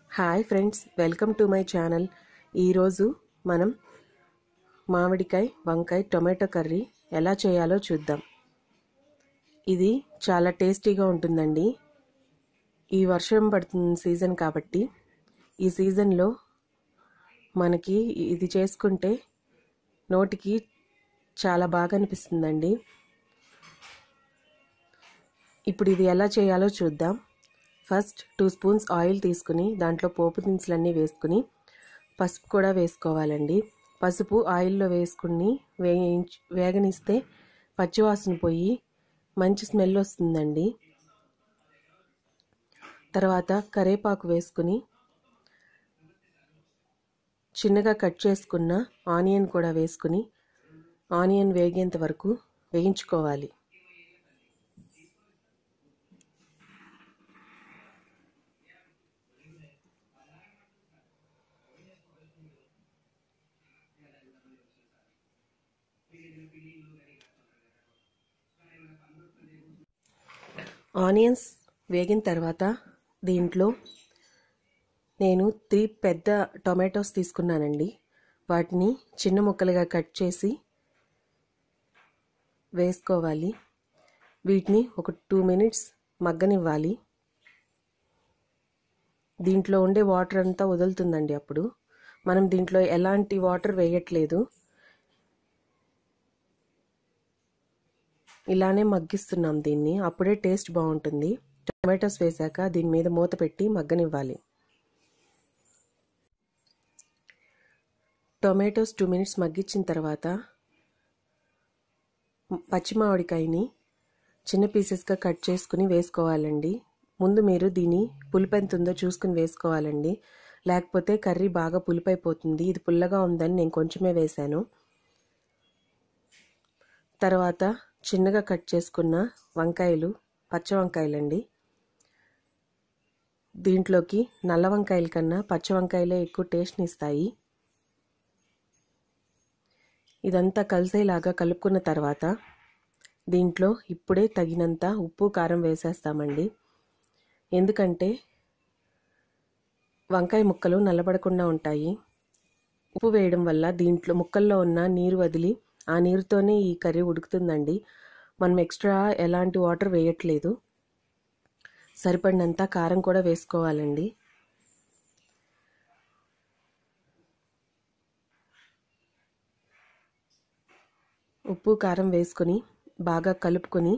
hi friends welcome to my channel ఈరోజు మనం మామిడికాయ వంకాయ టొమాటో కర్రీ ఎలా చేయాలో చూద్దాం ఇది చాలా టేస్టీగా ఉంటుందండి ఈ వర్షం పడుతున్న సీజన్ కాబట్టి ఈ సీజన్లో మనకి ఇది చేసుకుంటే నోటికి చాలా బాగా అనిపిస్తుందండి ఇప్పుడు ఇది ఎలా చేయాలో చూద్దాం ఫస్ట్ టూ స్పూన్స్ ఆయిల్ తీసుకుని దాంట్లో పోపు దినుసులన్నీ వేసుకుని పసుపు కూడా వేసుకోవాలండి పసుపు ఆయిల్లో వేసుకుని వేయించి వేగనిస్తే పచ్చివాసన పోయి మంచి స్మెల్ వస్తుందండి తర్వాత కరేపాకు వేసుకుని చిన్నగా కట్ చేసుకున్న ఆనియన్ కూడా వేసుకుని ఆనియన్ వేగేంత వరకు వేయించుకోవాలి ఆనియన్స్ వేగిన తర్వాత దీంట్లో నేను త్రీ పెద్ద టొమాటోస్ తీసుకున్నానండి వాటిని చిన్న ముక్కలుగా కట్ చేసి వేసుకోవాలి వీటిని ఒక టూ మినిట్స్ మగ్గనివ్వాలి దీంట్లో ఉండే వాటర్ అంతా వదులుతుందండి అప్పుడు మనం దీంట్లో ఎలాంటి వాటర్ వేయట్లేదు ఇలానే మగ్గిస్తున్నాం దీన్ని అప్పుడే టేస్ట్ బాగుంటుంది టమాటోస్ వేసాక దీని మీద మూత పెట్టి మగ్గనివ్వాలి టొమాటోస్ టూ మినిట్స్ మగ్గించిన తర్వాత పచ్చి మామిడికాయని చిన్న పీసెస్గా కట్ చేసుకుని వేసుకోవాలండి ముందు మీరు దీని పులుపు ఎంత ఉందో చూసుకుని వేసుకోవాలండి లేకపోతే కర్రీ బాగా పులుపైపోతుంది ఇది పుల్లగా ఉందని నేను కొంచెమే వేశాను తర్వాత చిన్నగా కట్ చేసుకున్న వంకాయలు పచ్చ వంకాయలండి దీంట్లోకి నల్ల వంకాయల కన్నా పచ్చ వంకాయలే ఎక్కువ టేస్ట్ని ఇస్తాయి ఇదంతా కలిసేలాగా కలుపుకున్న తర్వాత దీంట్లో ఇప్పుడే తగినంత ఉప్పు కారం వేసేస్తామండి ఎందుకంటే వంకాయ ముక్కలు నల్లబడకుండా ఉంటాయి ఉప్పు వేయడం వల్ల దీంట్లో ముక్కల్లో ఉన్న నీరు వదిలి ఆ నీరుతోనే ఈ కర్రీ ఉడుకుతుందండి మనం ఎక్స్ట్రా ఎలాంటి వాటర్ వేయట్లేదు సరిపడినంత కారం కూడా వేసుకోవాలండి ఉప్పు కారం వేసుకొని బాగా కలుపుకొని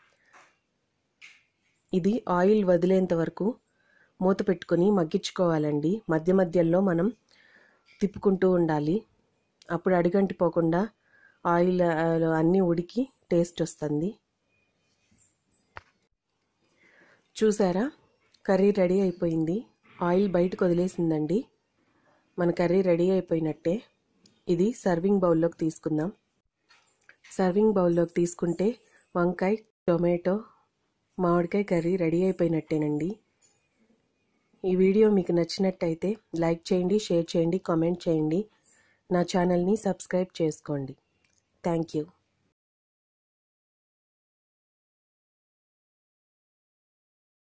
ఇది ఆయిల్ వదిలేంత వరకు మూత పెట్టుకొని మగ్గించుకోవాలండి మధ్య మధ్యలో మనం తిప్పుకుంటూ ఉండాలి అప్పుడు అడిగంటిపోకుండా ఆయిల్ అన్నీ ఉడికి టేస్ట్ వస్తుంది చూసారా కర్రీ రెడీ అయిపోయింది ఆయిల్ బయటకు వదిలేసిందండి మన కర్రీ రెడీ అయిపోయినట్టే ఇది సర్వింగ్ బౌల్లోకి తీసుకుందాం సర్వింగ్ బౌల్లోకి తీసుకుంటే వంకాయ టొమాటో మామిడికాయ కర్రీ రెడీ అయిపోయినట్టేనండి ఈ వీడియో మీకు నచ్చినట్టయితే లైక్ చేయండి షేర్ చేయండి కామెంట్ చేయండి నా ఛానల్ని సబ్స్క్రైబ్ చేసుకోండి థ్యాంక్ యూ